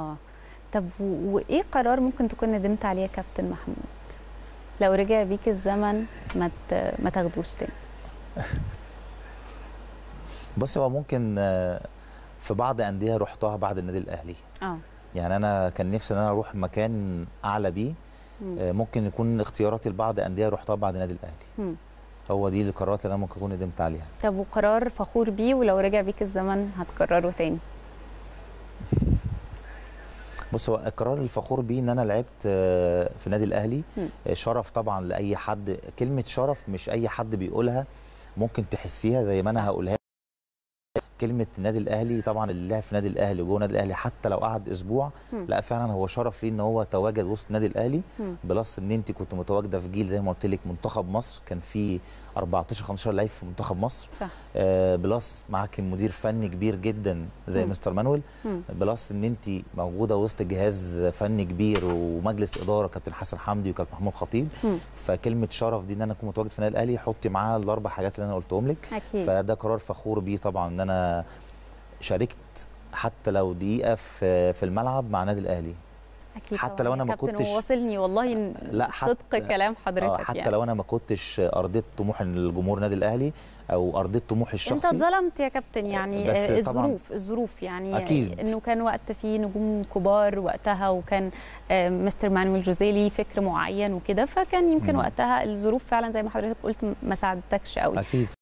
اه طب و- وايه قرار ممكن تكون ندمت عليه يا كابتن محمود لو رجع بيك الزمن ما ت- ما تاخدوش تاني بص هو ممكن آه، في بعض انديه رحتها بعد النادي الاهلي اه يعني انا كان نفسي ان انا اروح مكان اعلى بيه مم. آه، ممكن يكون اختياراتي لبعض انديه رحتها بعد النادي الاهلي مم. هو دي القرارات اللي انا ممكن اكون ندمت عليها طب وقرار فخور بيه ولو رجع بيك الزمن هتكرره تاني بص هو القرار الفخور بيه ان انا لعبت آه، في النادي الاهلي مم. آه، شرف طبعا لاي حد كلمه شرف مش اي حد بيقولها ممكن تحسيها زي ما انا صح. هقولها كلمه النادي الاهلي طبعا اللي لعب في النادي الاهلي وجوه النادي الاهلي حتى لو قعد اسبوع مم. لا فعلا هو شرف ليه ان هو تواجد وسط النادي الاهلي مم. بلس ان انت كنت متواجده في جيل زي ما قلت لك منتخب مصر كان في 14 15 لعيب في منتخب مصر صح آه بلس معاك مدير فني كبير جدا زي مم. مستر مانويل مم. بلس ان انت موجوده وسط جهاز فني كبير ومجلس اداره كابتن حسن حمدي وكابتن محمود خطيب مم. فكلمه شرف دي ان انا اكون متواجد في النادي الاهلي حطي معاها الاربع حاجات اللي انا قلتهم لك اكيد فده قرار فخور بيه طبعا ان انا شاركت حتى لو دقيقه في في الملعب مع النادي الاهلي اكيد حتى طبعاً لو يا أنا ما كابتن كنتش- وواصلني والله إن لا، حتى- صدق كلام حضرتك اه حتى يعني. لو انا ما كنتش ارضيت طموح الجمهور النادي الاهلي او ارضيت طموحي الشخصي انت اتظلمت يا كابتن يعني بس آه، طبعاً. الظروف الظروف يعني أكيد. انه كان وقت فيه نجوم كبار وقتها وكان آه، مستر مانويل جوزيلي فكر معين وكده فكان يمكن مم. وقتها الظروف فعلا زي ما حضرتك قلت ما ساعدتكش قوي اكيد